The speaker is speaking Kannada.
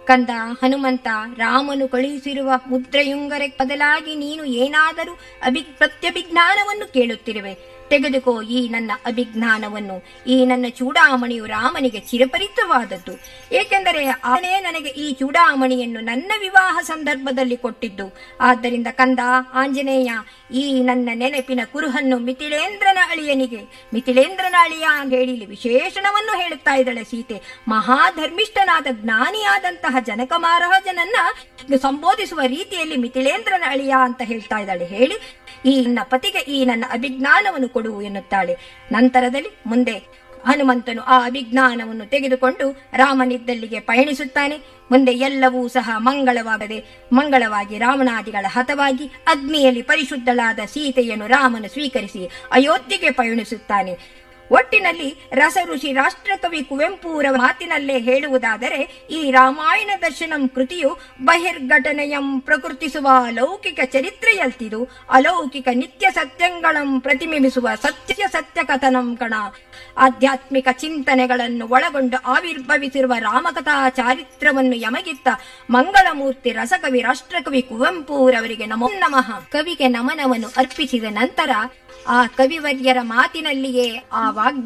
ಕಂದ ಹನುಮಂತ ರಾಮನು ಕಳುಹಿಸಿರುವ ಮುದ್ರೆಯುಂಗರ ಬದಲಾಗಿ ನೀನು ಏನಾದರೂ ಅಭಿ ಪ್ರತ್ಯಭಿಜ್ಞಾನವನ್ನು ಕೇಳುತ್ತಿರುವೆ ತೆಗೆದುಕೋ ಈ ನನ್ನ ಅಭಿಜ್ಞಾನವನ್ನು ಈ ನನ್ನ ಚೂಡಾಮಣಿಯು ರಾಮನಿಗೆ ಚಿರಪರಿತವಾದದ್ದು ಏಕೆಂದರೆ ಅವನೇ ನನಗೆ ಈ ಚೂಡಾಮಣಿಯನ್ನು ನನ್ನ ವಿವಾಹ ಸಂದರ್ಭದಲ್ಲಿ ಕೊಟ್ಟಿದ್ದು ಆದ್ದರಿಂದ ಕಂದ ಆಂಜನೇಯ ಈ ನನ್ನ ನೆನಪಿನ ಕುರುಹನ್ನು ಮಿಥಿಲೇಂದ್ರನ ಅಳಿಯನಿಗೆ ಮಿಥಿಲೇಂದ್ರನ ಅಳಿಯ ಅಂತ ಹೇಳಿ ಇಲ್ಲಿ ವಿಶೇಷಣವನ್ನು ಹೇಳುತ್ತಾ ಇದ್ದಾಳೆ ಸೀತೆ ಮಹಾಧರ್ಮಿಷ್ಠನಾದ ಜ್ಞಾನಿಯಾದಂತಹ ಜನಕ ಮಹಾರಾಜನನ್ನ ಸಂಬೋಧಿಸುವ ರೀತಿಯಲ್ಲಿ ಮಿಥಿಲೇಂದ್ರನ ಅಳಿಯ ಅಂತ ಹೇಳ್ತಾ ಇದ್ದಾಳೆ ಹೇಳಿ ಈ ನನ್ನ ಪತಿಗೆ ಈ ನನ್ನ ಅಭಿಜ್ಞಾನವನ್ನು ಕೊಡು ಎನ್ನುತ್ತಾಳೆ ನಂತರದಲ್ಲಿ ಮುಂದೆ ಹನುಮಂತನು ಆ ಅಭಿಜ್ಞಾನವನ್ನು ತೆಗೆದುಕೊಂಡು ರಾಮನಿದ್ದಲ್ಲಿಗೆ ಪಯಣಿಸುತ್ತಾನೆ ಮುಂದೆ ಎಲ್ಲವೂ ಸಹ ಮಂಗಳವಾಗದೆ ಮಂಗಳವಾಗಿ ರಾವಣಾದಿಗಳ ಹತವಾಗಿ ಅಗ್ನಿಯಲ್ಲಿ ಪರಿಶುದ್ಧಳಾದ ಸೀತೆಯನ್ನು ರಾಮನು ಸ್ವೀಕರಿಸಿ ಅಯೋಧ್ಯೆಗೆ ಪಯಣಿಸುತ್ತಾನೆ ಒಟ್ಟಿನಲ್ಲಿ ರಸ ಋಷಿ ರಾಷ್ಟ್ರಕವಿ ಕುವೆಂಪುರ ಮಾತಿನಲ್ಲೇ ಹೇಳುವುದಾದರೆ ಈ ರಾಮಾಯಣ ದರ್ಶನಂ ಕೃತಿಯು ಬಹಿರ್ಘಟನೆಯಂ ಪ್ರಕೃತಿಸುವ ಲೌಕಿಕ ಚರಿತ್ರೆಯಲ್ತಿದು ಅಲೌಕಿಕ ನಿತ್ಯ ಸತ್ಯಂಗಳಂ ಪ್ರತಿಬಿಂಬಿಸುವ ಸತ್ಯ ಸತ್ಯ ಕಥನಂ ಕಣ ಆಧ್ಯಾತ್ಮಿಕ ಚಿಂತನೆಗಳನ್ನು ಒಳಗೊಂಡು ಆವಿರ್ಭವಿಸಿರುವ ರಾಮಕಥಾ ಚಾರಿತ್ರವನ್ನು ಯಮಗಿತ್ತ ಮಂಗಳಮೂರ್ತಿ ರಸಕವಿ ರಾಷ್ಟ್ರಕವಿ ಕುವೆಂಪುರವರಿಗೆ ನಮೋ ನಮಃ ಕವಿಗೆ ನಮನವನ್ನು ಅರ್ಪಿಸಿದ ನಂತರ ಆ ಕವಿವರ್ಯರ ಮಾತಿನಲ್ಲಿಯೇ ಆ ವಾಗ್